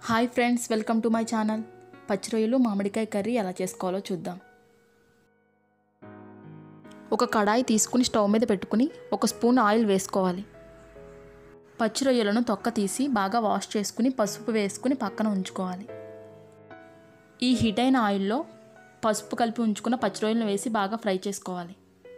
hi friends welcome to my channel పచ్చి రొయ్యలు మామిడికాయ కర్రీ ఎలా చేసుకోవాలో చూద్దాం ఒక కడాయి తీసుకుని స్టవ్ మీద పెట్టుకుని ఒక స్పూన్ ఆయిల్ వేసుకోవాలి పచ్చి రొయ్యలను తొక్క తీసి బాగా వాష్ చేసుకుని పసుపు వేసుకుని పక్కన ఉంచుకోవాలి ఈ హీట్ అయిన ఆయిల్లో పసుపు కలిపి ఉంచుకున్న పచ్చి రొయ్యలను వేసి బాగా ఫ్రై చేసుకోవాలి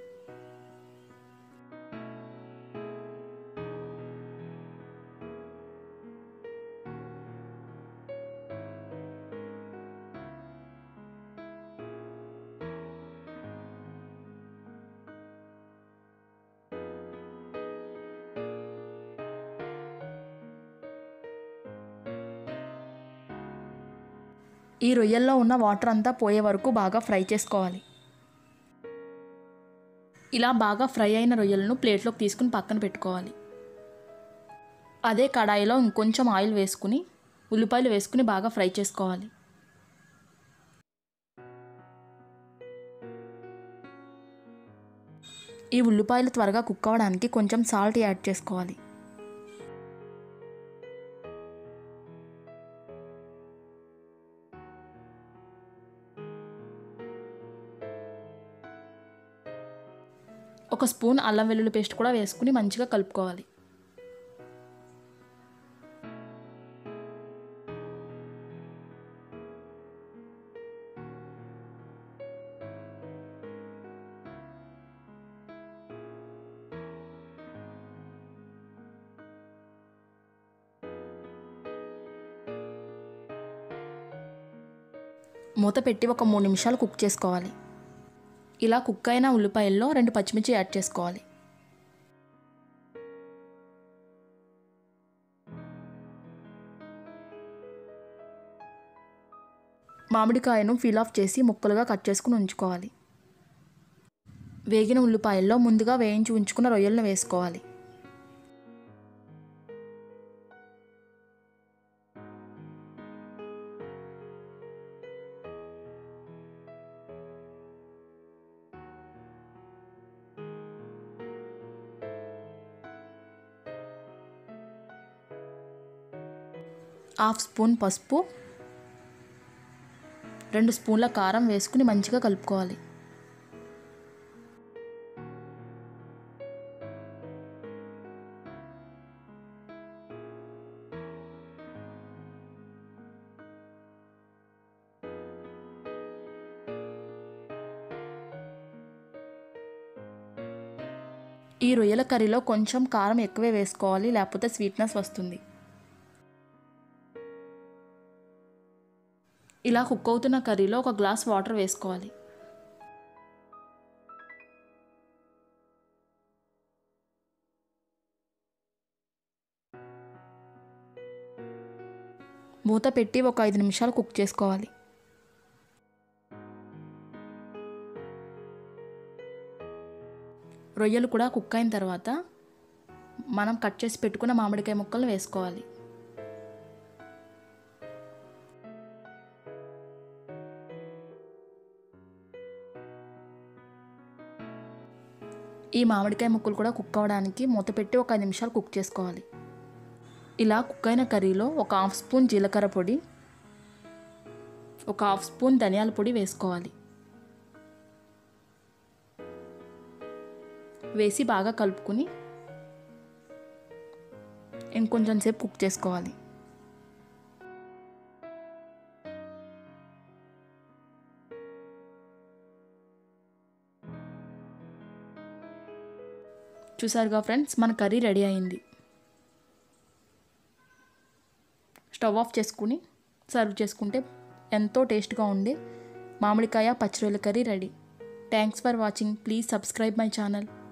ఈ రొయ్యల్లో ఉన్న వాటర్ అంతా పోయే వరకు బాగా ఫ్రై చేసుకోవాలి ఇలా బాగా ఫ్రై అయిన రొయ్యలను ప్లేట్లోకి తీసుకుని పక్కన పెట్టుకోవాలి అదే కడాయిలో ఇంకొంచెం ఆయిల్ వేసుకుని ఉల్లిపాయలు వేసుకుని బాగా ఫ్రై చేసుకోవాలి ఈ ఉల్లిపాయలు త్వరగా కుక్ అవ్వడానికి కొంచెం సాల్ట్ యాడ్ చేసుకోవాలి ఒక స్పూన్ అల్లం వెల్లుల్లి పేస్ట్ కూడా వేసుకుని మంచిగా కలుపుకోవాలి మూత పెట్టి ఒక మూడు నిమిషాలు కుక్ చేసుకోవాలి ఇలా కుక్ అయిన ఉల్లిపాయల్లో రెండు పచ్చిమిర్చి యాడ్ చేసుకోవాలి మామిడికాయను ఫీల్ ఆఫ్ చేసి ముక్కలుగా కట్ చేసుకుని ఉంచుకోవాలి వేగిన ఉల్లిపాయల్లో ముందుగా వేయించి ఉంచుకున్న రొయ్యలను వేసుకోవాలి హాఫ్ స్పూన్ పసుపు రెండు స్పూన్ల కారం వేసుకుని మంచిగా కలుపుకోవాలి ఈ రొయ్యల కర్రీలో కొంచెం కారం ఎక్కువే వేసుకోవాలి లేకపోతే స్వీట్నెస్ వస్తుంది ఇలా కుక్ అవుతున్న కర్రీలో ఒక గ్లాస్ వాటర్ వేసుకోవాలి మూత పెట్టి ఒక ఐదు నిమిషాలు కుక్ చేసుకోవాలి రొయ్యలు కూడా కుక్ అయిన తర్వాత మనం కట్ చేసి పెట్టుకున్న మామిడికాయ ముక్కలు వేసుకోవాలి ఈ మామిడికాయ ముక్కలు కూడా కుక్ అవ్వడానికి మూత పెట్టి ఒక ఐదు నిమిషాలు కుక్ చేసుకోవాలి ఇలా కుక్ అయిన కర్రీలో ఒక హాఫ్ స్పూన్ జీలకర్ర పొడి ఒక హాఫ్ స్పూన్ ధనియాల పొడి వేసుకోవాలి వేసి బాగా కలుపుకుని ఇంకొంచెం సేపు కుక్ చేసుకోవాలి చూసారుగా ఫ్రెండ్స్ మన కర్రీ రెడీ అయింది స్టవ్ ఆఫ్ చేసుకుని సర్వ్ చేసుకుంటే ఎంతో టేస్ట్గా ఉండే మామిడికాయ పచ్చిరొయ్యల curry ready thanks for watching please subscribe my channel